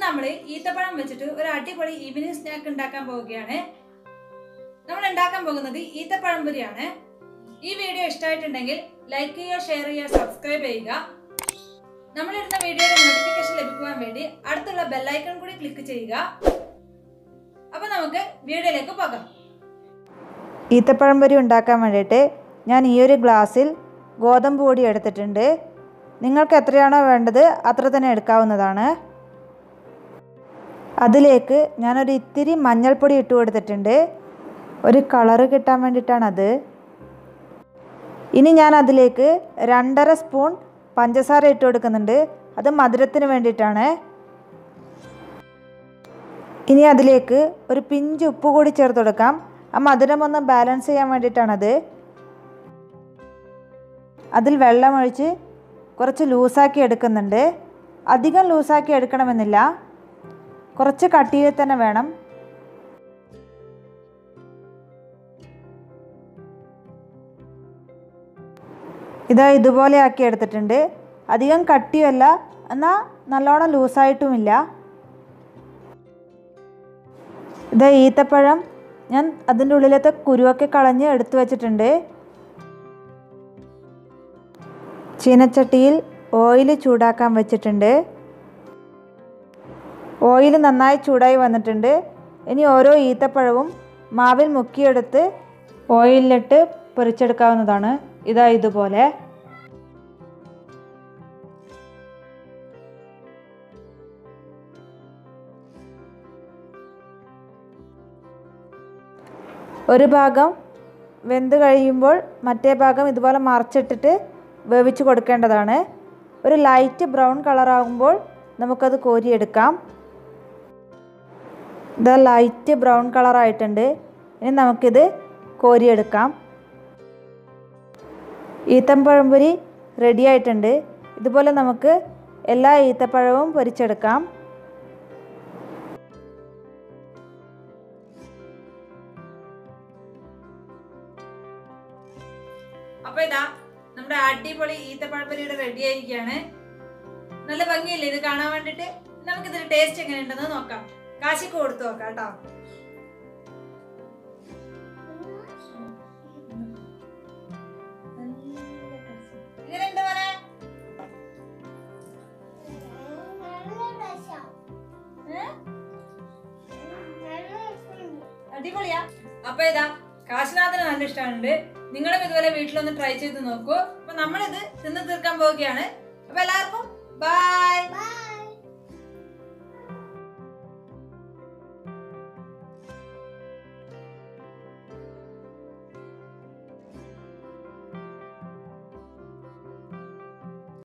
നമ്മൾ ഈത്തപ്പഴം വെച്ചിട്ട് ഒരു അടിപൊളി ഈവനിങ് സ്നാക്ക് ഉണ്ടാക്കാൻ പോവുകയാണ് നമ്മൾ ഉണ്ടാക്കാൻ പോകുന്നത് ഈത്തപ്പഴം പൊരിയാണ് ഈ വീഡിയോ ഇഷ്ടമായിട്ടുണ്ടെങ്കിൽ ലൈക്ക് ചെയ്യുക ഷെയർ ചെയ്യുക സബ്സ്ക്രൈബ് ചെയ്യുക നമ്മളിടുന്ന വീഡിയോയുടെ നോട്ടിഫിക്കേഷൻ ലഭിക്കുവാൻ വേണ്ടി അടുത്തുള്ള ബെല്ലൈക്കൺ കൂടി ക്ലിക്ക് ചെയ്യുക അപ്പൊ നമുക്ക് വീഡിയോയിലേക്ക് പോകാം ഈത്തപ്പഴം പൊരി ഉണ്ടാക്കാൻ വേണ്ടിയിട്ട് ഞാൻ ഈ ഒരു ഗ്ലാസ്സിൽ ഗോതമ്പ് പൊടി എടുത്തിട്ടുണ്ട് നിങ്ങൾക്ക് എത്രയാണോ വേണ്ടത് അത്ര തന്നെ എടുക്കാവുന്നതാണ് അതിലേക്ക് ഞാനൊരു ഇത്തിരി മഞ്ഞൾപ്പൊടി ഇട്ട് കൊടുത്തിട്ടുണ്ട് ഒരു കളറ് കിട്ടാൻ വേണ്ടിയിട്ടാണത് ഇനി ഞാൻ അതിലേക്ക് രണ്ടര സ്പൂൺ പഞ്ചസാര ഇട്ട് കൊടുക്കുന്നുണ്ട് അത് മധുരത്തിന് വേണ്ടിയിട്ടാണ് ഇനി അതിലേക്ക് ഒരു പിഞ്ച് ഉപ്പ് കൂടി ചേർത്ത് കൊടുക്കാം ആ മധുരം ഒന്ന് ബാലൻസ് ചെയ്യാൻ വേണ്ടിയിട്ടാണത് അതിൽ വെള്ളമൊഴിച്ച് കുറച്ച് ലൂസാക്കി എടുക്കുന്നുണ്ട് അധികം ലൂസാക്കി എടുക്കണമെന്നില്ല കുറച്ച് കട്ടിയിൽ തന്നെ വേണം ഇതാ ഇതുപോലെ ആക്കി എടുത്തിട്ടുണ്ട് അധികം കട്ടിയല്ല എന്നാൽ നല്ലോണം ലൂസായിട്ടുമില്ല ഇത് ഈത്തപ്പഴം ഞാൻ അതിൻ്റെ ഉള്ളിലത്തെ കുരുവൊക്കെ കളഞ്ഞ് എടുത്തു വച്ചിട്ടുണ്ട് ചീനച്ചട്ടിയിൽ ഓയിൽ ചൂടാക്കാൻ വെച്ചിട്ടുണ്ട് ഓയിൽ നന്നായി ചൂടായി വന്നിട്ടുണ്ട് ഇനി ഓരോ ഈത്തപ്പഴവും മാവിൽ മുക്കിയെടുത്ത് ഓയിലിലിട്ട് പൊരിച്ചെടുക്കാവുന്നതാണ് ഇതാ ഇതുപോലെ ഒരു ഭാഗം വെന്ത് കഴിയുമ്പോൾ മറ്റേ ഭാഗം ഇതുപോലെ മറച്ചിട്ടിട്ട് വേവിച്ച് കൊടുക്കേണ്ടതാണ് ഒരു ലൈറ്റ് ബ്രൗൺ കളറാകുമ്പോൾ നമുക്കത് കോരിയെടുക്കാം ഇത് ലൈറ്റ് ബ്രൗൺ കളറായിട്ടുണ്ട് ഇനി നമുക്കിത് കോരിയെടുക്കാം ഈത്തപ്പഴംപൊരി റെഡി ആയിട്ടുണ്ട് ഇതുപോലെ നമുക്ക് എല്ലാ ഈത്തപ്പഴവും പൊരിച്ചെടുക്കാം അപ്പൊ ഇതാ നമ്മുടെ അടിപൊളി ഈത്തപ്പഴപ്പൊരിയുടെ റെഡി ആയിരിക്കുകയാണ് നല്ല ഭംഗിയല്ലേ ഇത് കാണാൻ വേണ്ടിട്ട് നമുക്ക് ഇതിന്റെ ടേസ്റ്റ് എങ്ങനെ ഉണ്ടെന്ന് നോക്കാം കാശിക്ക് കൊടുത്തു നോക്കാം കേട്ടോ എങ്ങനെയുണ്ട് മോനെ ഏ? അടിപൊളിയാ അപ്പൊ ഇതാ കാശിനാഥന് നല്ല ഇഷ്ടമുണ്ട് നിങ്ങളും ഇതുപോലെ വീട്ടിലൊന്ന് ട്രൈ ചെയ്ത് നോക്കൂ അപ്പൊ നമ്മളിത് തിന്ന് തീർക്കാൻ പോവുകയാണ് അപ്പൊ എല്ലാവർക്കും ബൈ